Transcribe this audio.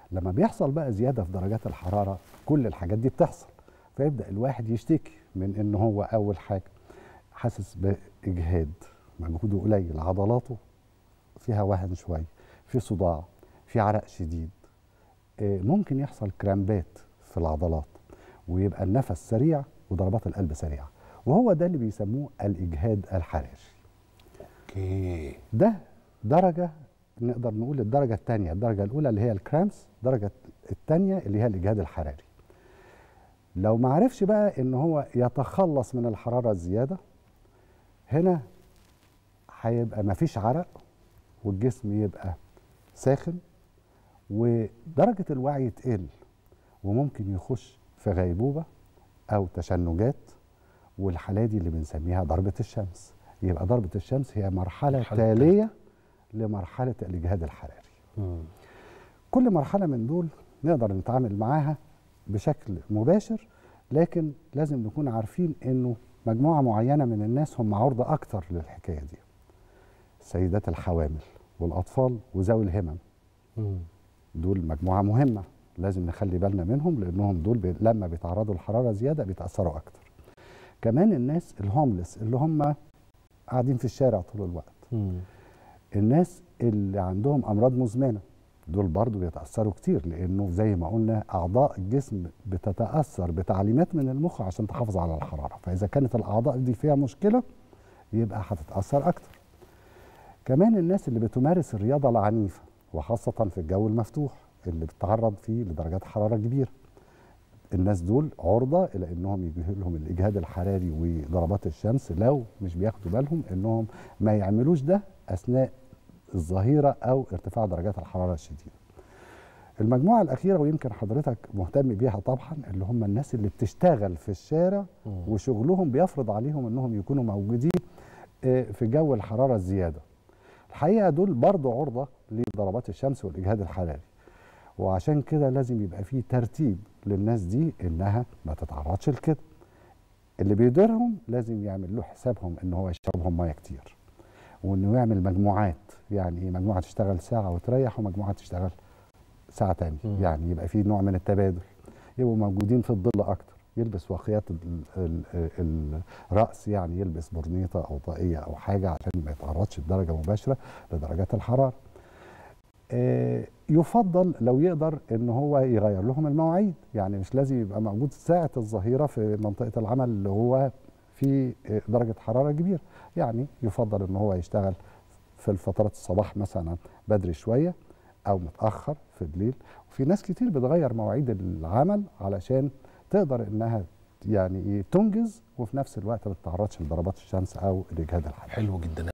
لما بيحصل بقى زياده في درجات الحراره كل الحاجات دي بتحصل فيبدا الواحد يشتكي من ان هو اول حاجه حاسس باجهاد مجهوده قليل عضلاته فيها وهن شويه في صداع في عرق شديد آه، ممكن يحصل كرامبات في العضلات ويبقى النفس سريع وضربات القلب سريعه وهو ده اللي بيسموه الاجهاد الحراري اوكي ده درجه نقدر نقول الدرجه الثانيه الدرجه الاولى اللي هي الكرامس الدرجه الثانيه اللي هي الاجهاد الحراري لو ما عرفش بقى ان هو يتخلص من الحراره الزياده هنا هيبقى ما فيش عرق والجسم يبقى ساخن ودرجه الوعي تقل وممكن يخش في غيبوبه او تشنجات والحاله دي اللي بنسميها ضربه الشمس يبقى ضربه الشمس هي مرحله مرحلة تاليه لمرحله الاجهاد الحراري مم. كل مرحله من دول نقدر نتعامل معاها بشكل مباشر لكن لازم نكون عارفين انه مجموعه معينه من الناس هم عرضه اكتر للحكايه دي السيدات الحوامل والاطفال وذوي الهمم مم. دول مجموعه مهمه لازم نخلي بالنا منهم لانهم دول بي لما بيتعرضوا لحراره زياده بيتاثروا اكتر كمان الناس الهوملس اللي هم قاعدين في الشارع طول الوقت مم. الناس اللي عندهم امراض مزمنه دول برضو بيتاثروا كتير لانه زي ما قلنا اعضاء الجسم بتتاثر بتعليمات من المخ عشان تحافظ على الحراره فاذا كانت الاعضاء دي فيها مشكله يبقى هتتاثر اكتر كمان الناس اللي بتمارس الرياضه العنيفه وخاصه في الجو المفتوح اللي بتتعرض فيه لدرجات حراره كبيره الناس دول عرضه الى انهم يجي لهم الاجهاد الحراري وضربات الشمس لو مش بياخدوا بالهم انهم ما يعملوش ده اثناء الظهيره او ارتفاع درجات الحراره الشديده. المجموعه الاخيره ويمكن حضرتك مهتم بيها طبعا اللي هم الناس اللي بتشتغل في الشارع مم. وشغلهم بيفرض عليهم انهم يكونوا موجودين آه، في جو الحراره الزياده. الحقيقه دول برضه عرضه لضربات الشمس والاجهاد الحراري. وعشان كده لازم يبقى في ترتيب للناس دي انها ما تتعرضش لكده. اللي بيديرهم لازم يعمل له حسابهم ان هو يشربهم ميه كتير. وانه يعمل مجموعات يعني ايه مجموعه تشتغل ساعه وتريح ومجموعه تشتغل ساعه تانية مم. يعني يبقى في نوع من التبادل يبقوا موجودين في الظل اكتر يلبس واقيات ال- ال- ال- الراس يعني يلبس برنيطه او طاقيه او حاجه عشان ما يتعرضش بدرجه مباشره لدرجات الحراره آه، يفضل لو يقدر ان هو يغير لهم المواعيد يعني مش لازم يبقى موجود ساعه الظهيره في منطقه العمل اللي هو في آه، درجه حراره كبيره يعني يفضل ان هو يشتغل في الفترات الصباح مثلا بدري شويه او متاخر في الليل وفي ناس كتير بتغير مواعيد العمل علشان تقدر انها يعني إيه تنجز وفي نفس الوقت ما تتعرضش لضربات الشمس او الاجهاد الحراري حلو جدا